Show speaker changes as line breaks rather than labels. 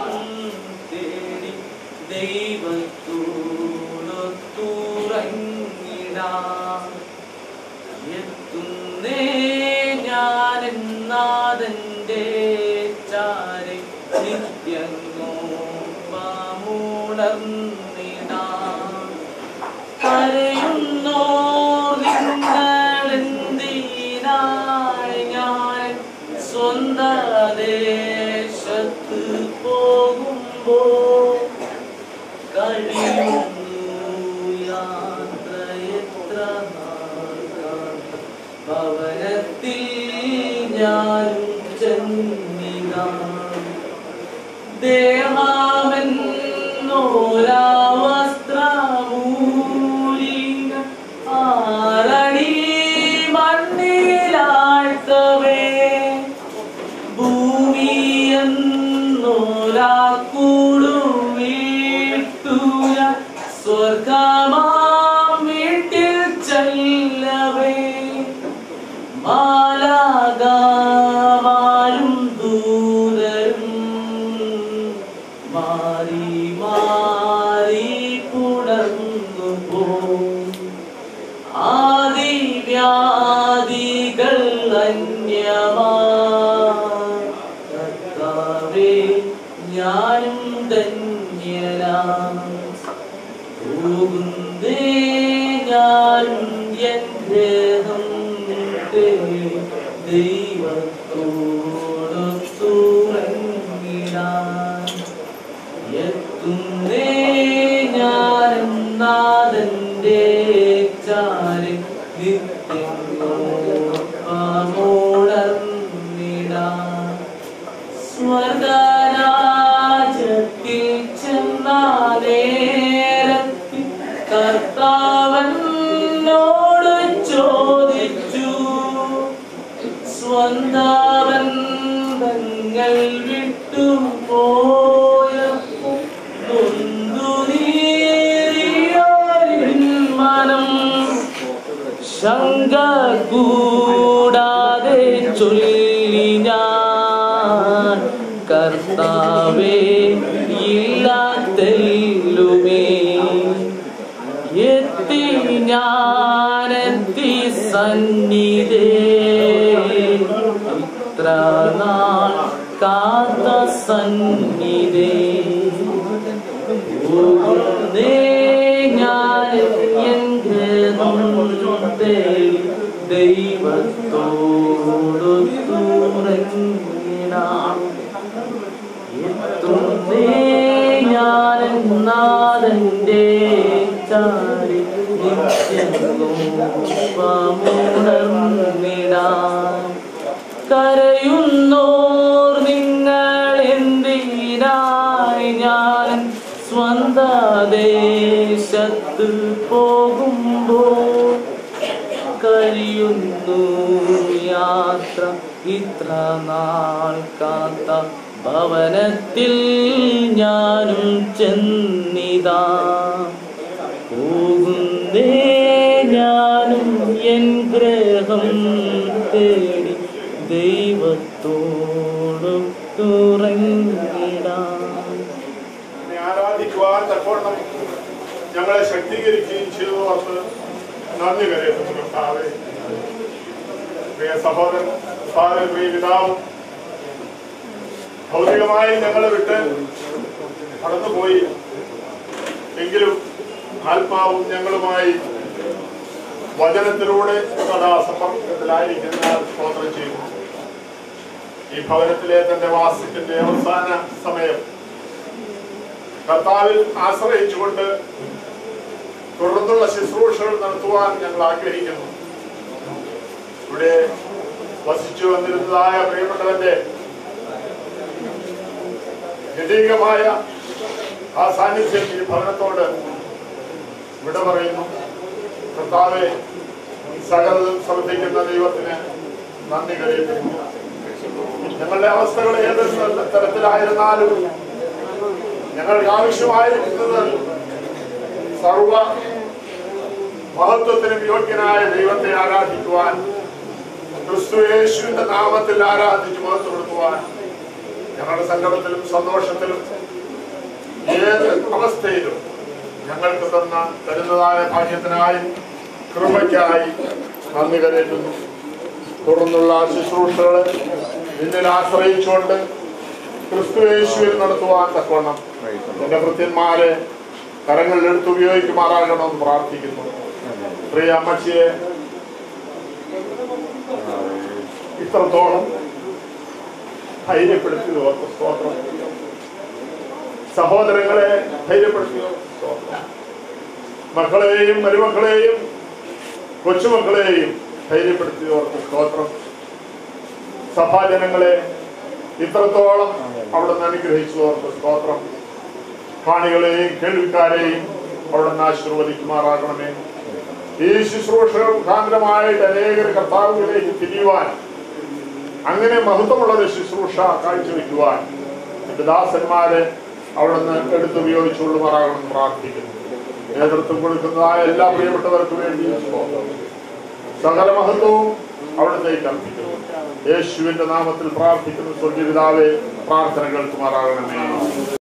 തേടി ദൈവത്തോടൊത്തുറങ്ങിടാം എത്തുന്നേ ഞാൻ നാഥന്റെ ചാരെ നിത്യങ്ങോപ്പമുണർന്നിടാം കരയുന്നോ നിങ്ങളെന്തിനായി ഞാൻ സ്വന്ത ദേശത്ത് പോകുമ്പോ കഴിയുന്നു യാത്ര എത്ര നാൾ ഭവനത്തിൽ ഞാനും ചെന്നിതാ ദേഹാമെന്നോരാവസ്ത്രമൂലിക ആരണി മണ്ണിലാഴ്ത്തവേ ഭൂമിയെന്നോരാക്കൂടു വീട്ടുക സ്വർഗമാം വീട്ടിൽ ചെല്ലവേ മാലാകാമാരും ദൂതരും മാറി മാറി പുണർന്നു പോ ആദിവ്യാധികൾ അന്യമാ കർത്താവേ ഞാനും ധന്യനാം പോകുന്നേ ഞാനും എൻ ദേഹം തേടി ദൈവത്തോടൊത്തുറങ്ങിടാൻ എത്തുന്നേ ഞാൻ നാഥന്റെ ചാരി നിത്യമോടർന്നിടാൻ സ്വർഗരാജ്യത്തിൽ ചെന്നാലേരത്തിൽ കർത്താവനോട് ചോദിച്ചു സ്വന്തബന്ധങ്ങൾ വിട്ടു പോയപ്പോൾ നൊന്തു നീറിയോരിൻ മനം ശങ്ക കൂടാതെ ചൊല്ലി ഞാൻ കർത്താവേ ഇല്ലാത്തെല്ലുമേ എത്തി ഞാനെത്തി സന്നിധേ ഇത്ര നാൾ കാത്ത സന്നിധേ പോകുന്നേ ഞാൻ എൻ ഗ്രഹം തേടി ദൈവത്തോടൊത്തുറങ്ങിടാം എത്തുന്നേ ഞാൻ നാഥന്റെ ചാരി നിത്യമുണർന്നിടാം കരയുന്നോർ നിങ്ങൾ എന്തിനായി ഞാൻ സ്വന്ത ദേശത്ത് പോകുമ്പോൾ കഴിയുന്നു യാത്ര ഇത്ര നാൾ കാത്ത ഭവനത്തിൽ ഞാനും ചെന്നിതാ പോകുന്നേ ഞാനും എൻ ഗ്രഹം തേടി ദൈവത്തോടും തുറങ്ങിടാം
നിന്നെ ആരാധിക്കുവാൻ തക്കോണം ഞങ്ങളെ ശക്തീകരിക്കുകയും ചെയ്തു ഓർത്ത് നന്ദി കരയുന്നു കർത്താവേ പ്രിയ സഹോദരൻ ഫാദർ പ്രിയ പിതാവ് ഭൗതികമായി ഞങ്ങളെ വിട്ട് കടന്നുപോയി എങ്കിലും ആത്മാവും ഞങ്ങളുമായി വചനത്തിലൂടെ സദാ സമ്പർക്കത്തിലായിരിക്കുന്നതിനാൽ സ്തോത്രം ചെയ്യുന്നു ഈ ഭവനത്തിലെ തന്റെ വാസത്തിന്റെ അവസാന സമയം കർത്താവിൽ ആശ്രയിച്ചുകൊണ്ട് തുടർന്നുള്ള ശുശ്രൂഷകൾ നടത്തുവാൻ ഞങ്ങൾ ആഗ്രഹിക്കുന്നു ഇവിടെ വസിച്ചു വന്നിരുന്നതായ പ്രിയപ്പെട്ടവന്റെ ജനീകമായ ആ സാന്നിധ്യം ഈ ഭവനത്തോട് വിട പറയുന്നു കർത്താവെ സകലതും ശ്രദ്ധിക്കുന്ന ദൈവത്തിന് നന്ദി കരയുന്നു ഞങ്ങളുടെ അവസ്ഥകൾ ഏത് തരത്തിലായിരുന്നാലും ഞങ്ങൾക്ക് ആവശ്യമായിരിക്കുന്നത് സർവ മഹത്വത്തിനും യോഗ്യനായ ദൈവത്തെ ആരാധിക്കുവാൻ ക്രിസ്തു യേശുവിന്റെ നാമത്തിൽ ആരാധിച്ച് മഹത്വപ്പെടുത്തുവാൻ ഞങ്ങളുടെ സങ്കടത്തിലും സന്തോഷത്തിലും ഏത് അവസ്ഥയിലും ഞങ്ങൾക്ക് തന്ന തരുന്നതായ ഭാഗ്യത്തിനായി കൃപയ്ക്കായി നന്ദി കരയുന്നു തുടർന്നുള്ള ശുശ്രൂഷകളെ നിന്നിൽ ആശ്രയിച്ചുകൊണ്ട് ക്രിസ്തു യേശുവിൽ നടത്തുവാൻ തക്കവണ്ണം എന്റെ ഭൃത്യന്മാരെ കരങ്ങളിൽ എടുത്ത് ഉപയോഗിക്കുമാറാകണമെന്ന് പ്രാർത്ഥിക്കുന്നു പ്രിയ അമ്മച്ചിയെ ഇത്രത്തോളം ധൈര്യപ്പെടുത്തിയത് ഓർത്ത് സ്തോത്രം സഹോദരങ്ങളെ ധൈര്യപ്പെടുത്തിയത് സ്തോത്രം മക്കളെയും മരുമക്കളെയും കൊച്ചുമക്കളെയും ധൈര്യപ്പെടുത്തിയത് ഓർത്ത് സ്തോത്രം സഭാജനങ്ങളെ ഇത്രത്തോളം അവിടുന്ന് അനുഗ്രഹിച്ചു ഓർത്ത് സ്തോത്രം കാണികളെയും കേൾവിക്കാരെയും അവിടുന്ന് ആശീർവദിക്കുമാറാകണമേ ഈ ശുശ്രൂഷകൾ മുഖാന്തരമായിട്ട് അനേകർ കർത്താവിലേക്ക് തിരിയുവാൻ അങ്ങനെ മഹത്വമുള്ള ഒരു ശുശ്രൂഷ കാഴ്ചവെക്കുവാൻ എന്റെ ദാസന്മാരെ അവിടുന്ന് എടുത്തുപയോഗിച്ചുകൊള്ളുമാറാകണം പ്രാർത്ഥിക്കുന്നു നേതൃത്വം കൊടുക്കുന്നതായ എല്ലാ പ്രിയപ്പെട്ടവർക്കും വേണ്ടി സകല മഹത്വവും അവിടത്തേക്ക് അർപ്പിക്കുന്നു യേശുവിന്റെ നാമത്തിൽ പ്രാർത്ഥിക്കുന്നു സ്വർഗീയപിതാവെ പ്രാർത്ഥന കേൾക്കുമാറാകണമേ